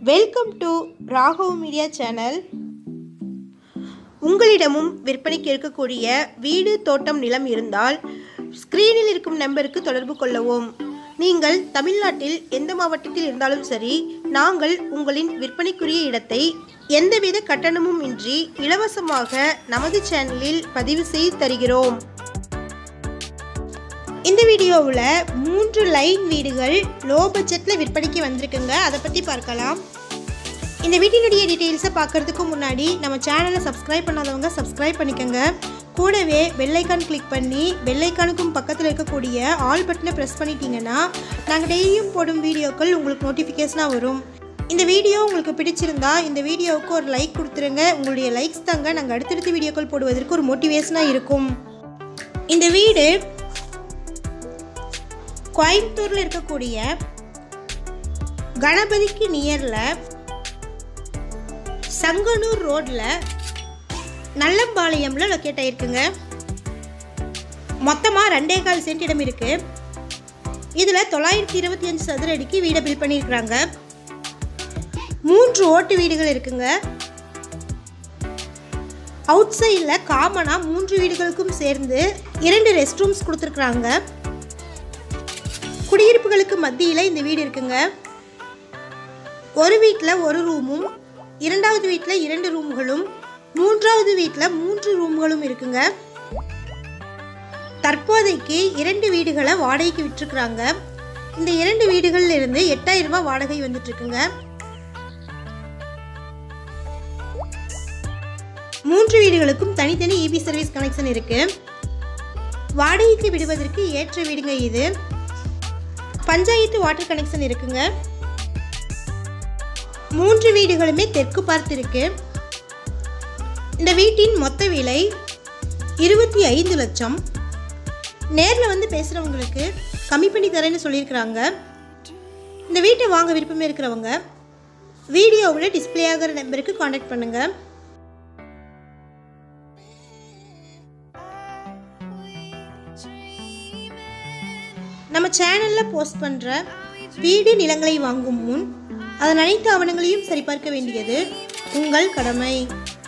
welcome to Raghav media channel உங்களிடமும் விற்பனைக்கு இருக்கக்கூடிய வீடு தோட்டம் நிலம் இருந்தால் ஸ்க்ரீனில் இருக்கும் நம்பருக்கு தொடர்பு கொள்ளவும் நீங்கள் தமிழ்நாட்டில் எந்த மாவட்டத்தில் இருந்தாலும் சரி நாங்கள் உங்களின் விற்பனைக்குரிய இடத்தை எந்தவித கட்டணமும் இன்றி இலவசமாக நமது சேனலில் பதிவு செய்து தருகிறோம் இந்த வீடியோவில் மூன்று லைன் வீடுகள் லோ பட்ஜெட்டில் விற்பனைக்கு வந்திருக்குங்க அதை பற்றி பார்க்கலாம் இந்த வீட்டினுடைய டீட்டெயில்ஸை பார்க்கறதுக்கு முன்னாடி நம்ம சேனலை சப்ஸ்கிரைப் பண்ணாதவங்க சப்ஸ்கிரைப் பண்ணிக்கோங்க கூடவே பெல்லைக்கான் கிளிக் பண்ணி பெல்லைக்கானுக்கும் பக்கத்தில் இருக்கக்கூடிய ஆல் பட்டனை ப்ரெஸ் பண்ணிட்டீங்கன்னா நாங்கள் டெய்லியும் போடும் வீடியோக்கள் உங்களுக்கு நோட்டிஃபிகேஷனாக வரும் இந்த வீடியோ உங்களுக்கு பிடிச்சிருந்தா இந்த வீடியோவுக்கு ஒரு லைக் கொடுத்துருங்க உங்களுடைய லைக்ஸ் தாங்க நாங்கள் அடுத்தடுத்த வீடியோக்கள் போடுவதற்கு ஒரு மோட்டிவேஷனாக இருக்கும் இந்த வீடு கோயம்புத்தூரில் இருக்கக்கூடிய கணபதிக்கு நியரில் சங்கனூர் ரோட்டில் நல்லம்பாளையம்ல லொக்கேட் ஆயிருக்குங்க மொத்தமாக ரெண்டே கால் சென்ட் இடம் இருக்கு இதில் தொள்ளாயிரத்தி இருபத்தி அஞ்சு சதுர அடிக்கு வீடை பில் பண்ணியிருக்கிறாங்க மூன்று ஓட்டு வீடுகள் இருக்குங்க அவுட் சைடில் காமனாக மூன்று வீடுகளுக்கும் சேர்ந்து இரண்டு ரெஸ்ட் ரூம்ஸ் கொடுத்துருக்குறாங்க குடியிருப்புகளுக்கு மத்தியில் இந்த வீடு இருக்குங்க ஒரு வீட்டில் ஒரு ரூமும் இரண்டாவது வீட்டில் இரண்டு ரூம்களும் மூன்றாவது வீட்டில் மூன்று ரூம்களும் இருக்குங்க தற்போதைக்கு இரண்டு வீடுகளை வாடகைக்கு விட்டுருக்குறாங்க இந்த இரண்டு வீடுகள்ல இருந்து எட்டாயிரம் ரூபாய் வாடகை வந்துட்டு இருக்குங்க மூன்று வீடுகளுக்கும் தனித்தனி இபி சர்வீஸ் கனெக்ஷன் இருக்கு வாடகைக்கு விடுவதற்கு ஏற்ற வீடுங்க இது பஞ்சாயத்து வாட்டர் கனெக்ஷன் இருக்குங்க மூன்று வீடுகளுமே தெற்கு பார்த்து இருக்கு இந்த வீட்டின் மொத்த விலை இருபத்தி ஐந்து லட்சம் நேரில் வந்து பேசுகிறவங்களுக்கு கம்மி பண்ணி தரேன்னு சொல்லியிருக்கிறாங்க இந்த வீட்டை வாங்க விருப்பமே இருக்கிறவங்க வீடியோவில் டிஸ்பிளே ஆகிற நம்பருக்கு காண்டாக்ட் பண்ணுங்கள் நம்ம சேனலில் போஸ்ட் பண்ணுற வீடு நிலங்களை வாங்கும் முன் அதன் அனைத்து ஆவணங்களையும் சரிபார்க்க வேண்டியது உங்கள் கடமை